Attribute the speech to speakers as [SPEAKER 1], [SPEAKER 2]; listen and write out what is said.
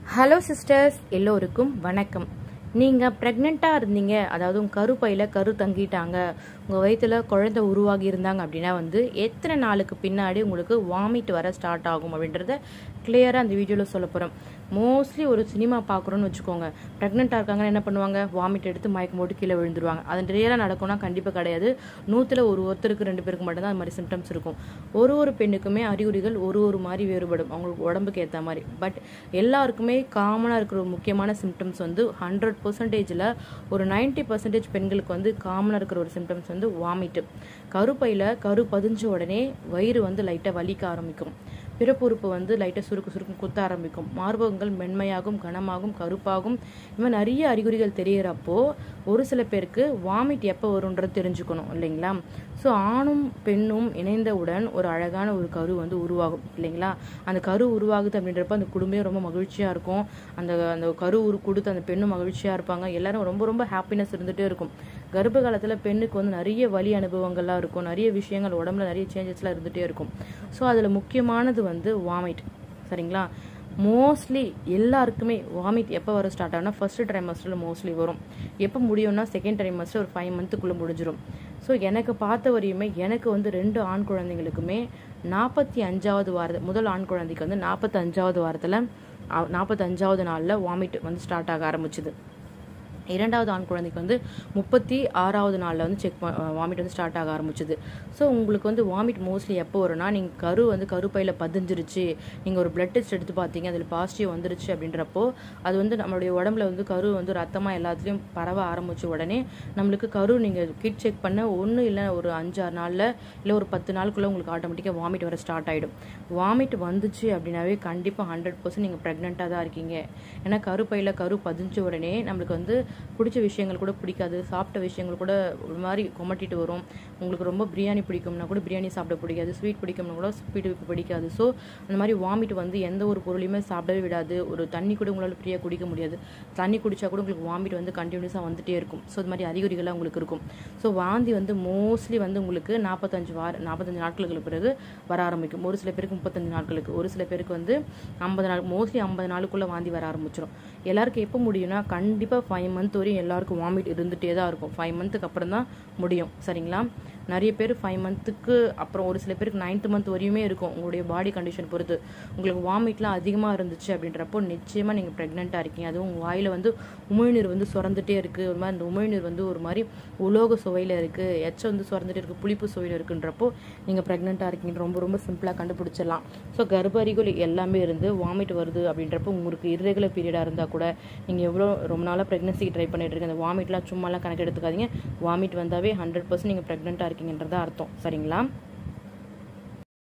[SPEAKER 1] hello sisters எல்லோருக்கும் வணக்கம் நீங்கள் ப்ரெக்னெண்ட்டாக இருந்தீங்க அதாவது உங்கள் கருப்பையில் கரு தங்கிட்டாங்க உங்கள் வயிற்றில் குழந்தை உருவாகி இருந்தாங்க அப்படின்னா வந்து எத்தனை நாளுக்கு பின்னாடி உங்களுக்கு வாமிட் வர ஸ்டார்ட் ஆகும் அப்படின்றத கிளியராக அந்த வீடியோவில் சொல்ல போகிறோம் மோஸ்ட்லி ஒரு சினிமா பார்க்குறோன்னு வச்சுக்கோங்க ப்ரெக்னெண்ட்டாக இருக்காங்கன்னு என்ன பண்ணுவாங்க வாமிட் எடுத்து மயக்கம் போட்டு கீழே விழுந்துருவாங்க அது ரியலாக நடக்கும்னா கண்டிப்பாக கிடையாது நூற்றில் ஒரு ஒருத்தருக்கு ரெண்டு பேருக்கு மட்டும்தான் அது மாதிரி சிம்டம்ஸ் இருக்கும் ஒரு ஒரு பெண்ணுக்குமே அறிகுறிகள் ஒரு ஒரு மாதிரி வேறுபடும் அவங்களுக்கு உடம்புக்கு ஏற்ற மாதிரி பட் எல்லாருக்குமே காமனாக இருக்கிற ஒரு முக்கியமான சிம்டம்ஸ் வந்து ஹண்ட்ரட் பர்சன்டேஜில் ஒரு நைன்ட்டி பர்சன்டேஜ் பெண்களுக்கு வந்து காமனாக இருக்கிற ஒரு சிம்டம்ஸ் வந்து வாமிட்டு கருப்பையில் கரு பதிஞ்ச உடனே வயிறு வந்து லைட்டாக வலிக்க ஆரம்பிக்கும் பிறப்புறுப்பு வந்து லைட்டாக சுருக்கு சுருக்கும் குத்த ஆரம்பிக்கும் மார்பகங்கள் மென்மையாகும் கனமாகும் கருப்பாகும் இந்த மாதிரி நிறைய அறிகுறிகள் தெரியறப்போ ஒரு சில பேருக்கு வாமிட் எப்போ வரும்ன்றது தெரிஞ்சுக்கணும் இல்லைங்களா ஸோ ஆணும் பெண்ணும் இணைந்தவுடன் ஒரு அழகான ஒரு கரு வந்து உருவாகும் இல்லைங்களா அந்த கரு உருவாகுது அப்படின்றப்ப அந்த குடும்பமே ரொம்ப மகிழ்ச்சியாக இருக்கும் அந்த அந்த கரு உரு கொடுத்து அந்த பெண்ணும் மகிழ்ச்சியாக இருப்பாங்க எல்லாரும் ரொம்ப ரொம்ப ஹாப்பினஸ் இருந்துகிட்டே இருக்கும் கர்ப்ப காலத்தில் பெண்ணுக்கு வந்து நிறைய வலி அனுபவங்கள்லாம் இருக்கும் நிறைய விஷயங்கள் உடம்புல நிறைய சேஞ்சஸ்லாம் இருந்துகிட்டே இருக்கும் ஸோ அதில் முக்கியமானது வந்து வாமிட் சரிங்களா மோஸ்ட்லி எல்லாருக்குமே வாமிட் எப்போ வர ஸ்டார்ட் ஆகுனா ஃபர்ஸ்ட் ட்ரைமஸ்டரில் மோஸ்ட்லி வரும் எப்போ முடியும்னா செகண்ட் ட்ரைமஸ்டர் ஒரு ஃபைவ் மந்த்துக்குள்ளே முடிஞ்சிடும் ஸோ எனக்கு பார்த்த வரையுமே எனக்கு வந்து ரெண்டு ஆண் குழந்தைங்களுக்குமே நாற்பத்தி அஞ்சாவது வாரத்து முதல் ஆண் குழந்தைக்கு வந்து நாற்பத்தி அஞ்சாவது வாரத்தில் நாற்பத்தஞ்சாவது நாளில் வாமிட் வந்து ஸ்டார்ட் ஆக ஆரம்பிச்சுது இரண்டாவது ஆண் குழந்தைக்கு வந்து முப்பத்தி ஆறாவது நாளில் வந்து செக் வாமிட் வந்து ஸ்டார்ட் ஆக ஆரம்பிச்சுது ஸோ உங்களுக்கு வந்து வாமிட் மோஸ்ட்லி எப்போ வரும்னா நீங்கள் கரு வந்து கருப்பையில் பதிஞ்சிருச்சு நீங்கள் ஒரு பிளட் டெஸ்ட் எடுத்து பார்த்தீங்க அதில் பாசிட்டிவ் வந்துருச்சு அப்படின்றப்போ அது வந்து நம்மளுடைய உடம்புல வந்து கரு வந்து ரத்தமாக எல்லாத்துலேயும் பரவ ஆரம்பிச்ச உடனே நம்மளுக்கு கரு நீங்கள் கிட் செக் பண்ண ஒன்று இல்லை ஒரு அஞ்சாறு நாளில் இல்லை ஒரு பத்து நாளுக்குள்ளே உங்களுக்கு ஆட்டோமேட்டிக்காக வாமிட் வர ஸ்டார்ட் ஆகிடும் வாமிட் வந்துச்சு அப்படின்னாவே கண்டிப்பாக ஹண்ட்ரட் பர்சன்ட் நீங்கள் ப்ரெக்னெண்ட்டாக தான் இருக்கீங்க ஏன்னா கருப்பையில் கரு பதிஞ்ச உடனே நம்மளுக்கு வந்து பிடிச்ச விஷயங்கள் கூட பிடிக்காது சாப்பிட்ட விஷயங்கள் கூட ஒரு மாதிரி கொமட்டிட்டு வரும் உங்களுக்கு ரொம்ப பிரியாணி பிடிக்கும்னா கூட பிரியாணி சாப்பிட பிடிக்காது ஸ்வீட் பிடிக்கும்னா கூட ஸ்வீட் பிடிக்காது ஸோ அந்த மாதிரி வாமிட் வந்து எந்த ஒரு பொருளையுமே சாப்பிடவே விடாது ஒரு தண்ணி கூட உங்களால் ஃப்ரீயாக குடிக்க முடியாது தண்ணி குடிச்சா கூட உங்களுக்கு வாமிட் வந்து கண்டினியூஸாக வந்துட்டே இருக்கும் ஸோ அது மாதிரி அறிகுறிகள்லாம் உங்களுக்கு இருக்கும் ஸோ வாந்தி வந்து மோஸ்ட்லி வந்து உங்களுக்கு நாற்பத்தஞ்சு வார நாற்பத்தஞ்சு நாட்களுக்கு பிறகு வர ஆரம்பிக்கும் ஒரு சில பேருக்கு முப்பத்தஞ்சு நாட்களுக்கு ஒரு சில பேருக்கு வந்து ஐம்பது நாள் மோஸ்ட்லி ஐம்பது நாளுக்குள்ளே வாந்தி வர ஆரம்பிச்சிடும் எல்லாருக்கும் எப்போ முடியும்னா கண்டிப்பாக ஃபைவ் மந்த் வரையும் எல்லாருக்கும் வாமிட் இருந்துகிட்டே தான் இருக்கும் ஃபைவ் மந்த்துக்கு அப்புறம் தான் முடியும் சரிங்களா நிறைய பேர் ஃபைவ் மந்த்துக்கு அப்புறம் ஒரு சில பேருக்கு நைன்த் மந்த் வரையுமே இருக்கும் உங்களுடைய பாடி கண்டிஷன் பொறுத்து உங்களுக்கு வாமிட்லாம் அதிகமாக இருந்துச்சு அப்படின்றப்போ நிச்சயமாக நீங்கள் ப்ரெக்னெண்ட்டாக இருக்கீங்க அதுவும் உங்கள் வாயில் வந்து உமிழ்நீர் வந்து சுரந்துட்டே இருக்குது ஒரு மாதிரி அந்த உமிழ்நீர் வந்து ஒரு மாதிரி உலோக சுவையில் இருக்குது எச்சம் வந்து சுரந்துட்டே இருக்குது புளிப்பு சுவையில் இருக்குன்றப்போ நீங்கள் ப்ரெக்னெண்ட்டாக இருக்கீங்க ரொம்ப ரொம்ப சிம்பிளாக கண்டுபிடிச்சிடலாம் ஸோ கர்ப்பறிகுள் எல்லாமே இருந்து வாமிட் வருது அப்படின்றப்போ உங்களுக்கு இர்ரெகுலர் பீரியடாக இருந்தால் கூட நீங்கள் எவ்வளோ ரொம்ப நாளாக ப்ரெக்னன்சிக்கு ட்ரை பண்ணிட்டு இருக்கீங்க அந்த வாமிட்லாம் சும்மாலாம் கணக்கு எடுத்துக்காதீங்க வாமிட் வந்தாவே ஹண்ட்ரட் பர்சன்ட் நீங்கள் ப்ரெக்னெண்ட்டாக இருக்கீங்கன்றதா அர்த்தம் சரிங்களா